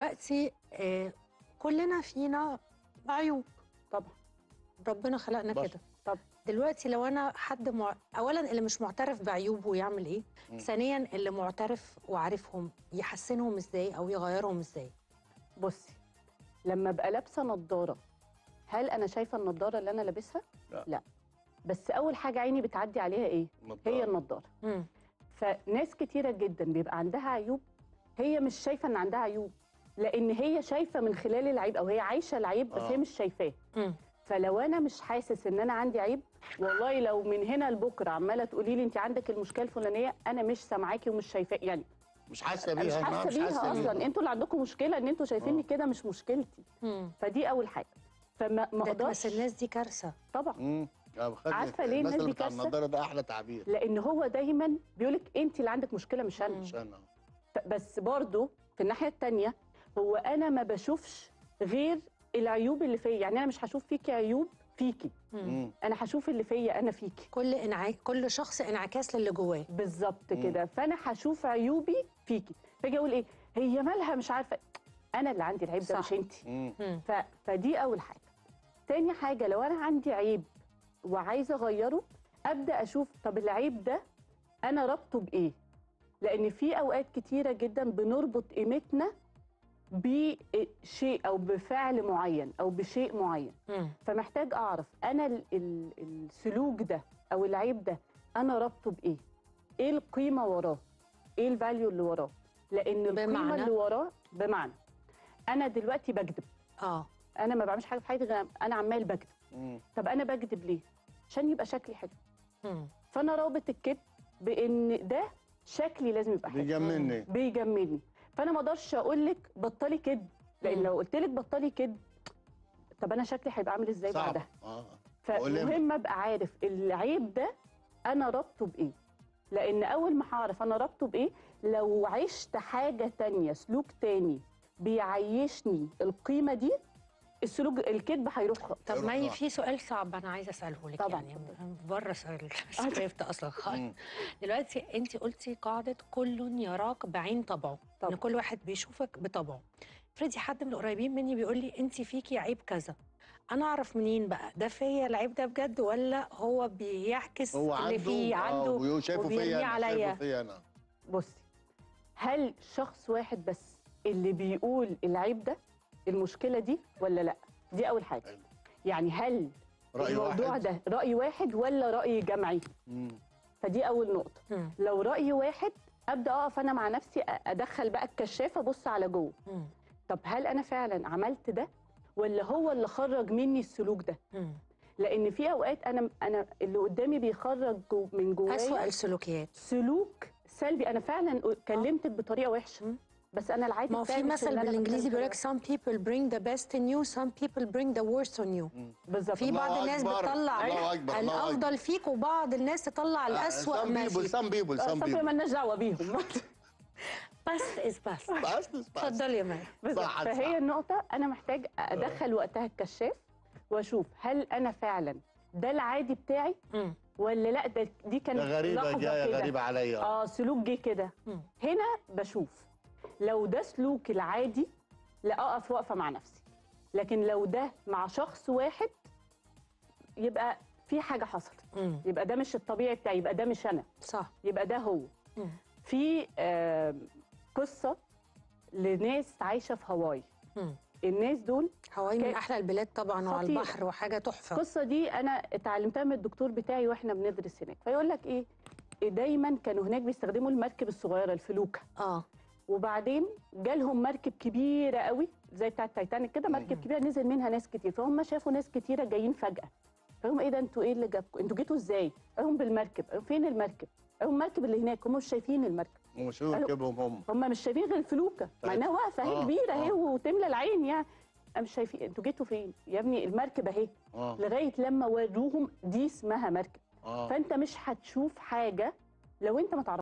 دلوقتي آه كلنا فينا عيوب طبعا ربنا خلقنا بشر. كده طب دلوقتي لو انا حد مع... اولا اللي مش معترف بعيوبه يعمل ايه مم. ثانيا اللي معترف وعارفهم يحسنهم ازاي او يغيرهم ازاي بصي لما ابقى لابسه نظاره هل انا شايفه النظاره اللي انا لابسها لا. لا بس اول حاجه عيني بتعدي عليها ايه هي النظاره مم. فناس كتيره جدا بيبقى عندها عيوب هي مش شايفه ان عندها عيوب لان هي شايفه من خلال العيب او هي عايشه العيب بس آه. هي مش شايفاه مم. فلو انا مش حاسس ان انا عندي عيب والله لو من هنا لبكره عماله تقولي لي انت عندك المشكله الفلانيه انا مش سامعاكي ومش شايفاه يعني مش حاسه مش بيها حاسه مش بيها اصلا انتوا اللي عندكم مشكله ان انتوا شايفيني آه. كده مش مشكلتي مم. فدي اول حاجه فما ما ده اقدرش بس الناس دي كارثه طبعا امم عارفة ليه الناس الناس دي بتاع كارثة؟ النضاره ده احلى تعبير لان هو دايما بيقولك انت اللي عندك مشكله مش انا مم. مش انا ف- بس برضو في الناحيه التانية هو انا ما بشوفش غير العيوب اللي فيا يعني انا مش هشوف فيكي عيوب فيكي مم. مم. انا هشوف اللي فيا انا فيكي كل انع... كل شخص انعكاس للي جواه بالظبط مم. كده فانا هشوف عيوبي فيكي فاجي اقول ايه هي مالها مش عارفه انا اللي عندي العيب ده صح. مش انت مم. مم. ف... فدي اول حاجه تاني حاجه لو انا عندي عيب وعايزه اغيره ابدا اشوف طب العيب ده انا ربطه بايه لان في اوقات كتيره جدا بنربط قيمتنا بشيء او بفعل معين او بشيء معين مم. فمحتاج اعرف انا ال... ال... السلوك ده او العيب ده انا ربطه بايه ايه القيمه وراه ايه الفاليو اللي وراه لان القيمه بمعنى؟ اللي وراه بمعنى انا دلوقتي بكذب اه انا ما بعملش حاجه في حياتي غير انا عمال بكذب مم. طب انا بكذب ليه عشان يبقى شكلي حلو مم. فانا رابط الكذب بان ده شكلي لازم يبقى حلو بيجملني بيجملني فانا ما اقدرش اقول لك بطلي كذب لان مم. لو قلت لك بطلي كذب طب انا شكلي هيبقى عامل ازاي صعب بعدها اه فمهم ابقى عارف العيب ده انا ربطه بايه لان اول ما هعرف انا ربطه بايه لو عشت حاجه تانية سلوك تاني بيعيشني القيمه دي السلوك الكذب هيروح خالص طب يروح مي راح. في سؤال صعب انا عايزه اساله لك طبعاً، يعني اتفضلي. بره السكريبت اصلا خالص مم. دلوقتي انت قلتي قاعده كل يراك بعين طبعه طبعاً. ان كل واحد بيشوفك بطبعه افرضي حد من القريبين مني بيقول لي انت فيكي عيب كذا انا اعرف منين بقى ده فيا العيب ده بجد ولا هو بيعكس هو اللي عنده فيه عنده آه وشايفه وبيرميه فيا انا عليا. شايفه فيا انا بصي هل شخص واحد بس اللي بيقول العيب ده المشكله دي ولا لا دي اول حاجه حلو. يعني هل راي الموضوع واحد ده راي واحد ولا راي جمعي مم. فدي اول نقطه مم. لو راي واحد ابدا اقف انا مع نفسي أ- ادخل بقى الكشاف ابص على جوه مم. طب هل انا فعلا عملت ده ولا هو اللي خرج مني السلوك ده مم. لان في اوقات انا انا اللي قدامي بيخرج جو من اسوأ جوايا السلوكيات سلوك سلبي انا فعلا كلمتك بطريقه وحشه مم. بس انا العادي ما هو بتاعي في مش مثل إن أنا بالانجليزي بتكلم بيقول لك some people bring the best in you some people bring the worst on you مم. بالظبط في بعض الله الناس أكبر. بتطلع الله أكبر. الله الافضل فيك وبعض الناس تطلع الاسوأ سام ما بيبول فيك سام بيبول سام صفي بيبول مالناش دعوه بيهم بس از بس بس بس اتفضلي يا مي بالظبط صح، صح. فهي النقطه انا محتاج ادخل وقتها الكشاف واشوف هل انا فعلا ده العادي بتاعي مم. ولا لا ده دي كانت ده غريبه لحظه جايه كده غريبه عليا اه سلوك جه كده مم. هنا بشوف لو ده سلوك العادي لا اقف واقفه مع نفسي لكن لو ده مع شخص واحد يبقى في حاجه حصلت مم. يبقى ده مش الطبيعي بتاعي يبقى ده مش انا صح يبقى ده هو مم. في آم، قصه لناس عايشه في هاواي مم. الناس دول هواي من كان- احلى البلاد طبعا وعلى خطيرة. البحر وحاجه تحفه القصه دي انا اتعلمتها من الدكتور بتاعي واحنا بندرس هناك فيقول لك ايه دايما كانوا هناك بيستخدموا المركب الصغيره الفلوكه اه وبعدين جالهم مركب كبيره قوي زي بتاعه تايتانيك كده مركب مم. كبيره نزل منها ناس كتير فهم شافوا ناس كتيره جايين فجاه فهم ايه ده انتوا ايه اللي جابكم انتوا جيتوا ازاي قال لهم بالمركب قال لهم فين المركب قال لهم المركب اللي هناك هم مش شايفين المركب ومش هو قالوا- ركبهم هم هم مش شايفين غير الفلوكه مع انها واقفه اهي آه، كبيره اهي آه. وتملى العين يعني أنا مش شايفين انتوا جيتوا فين يا ابني المركب اهي اه لغايه لما وروهم دي اسمها مركب اه فانت مش هتشوف حاجه لو انت ما تعرفش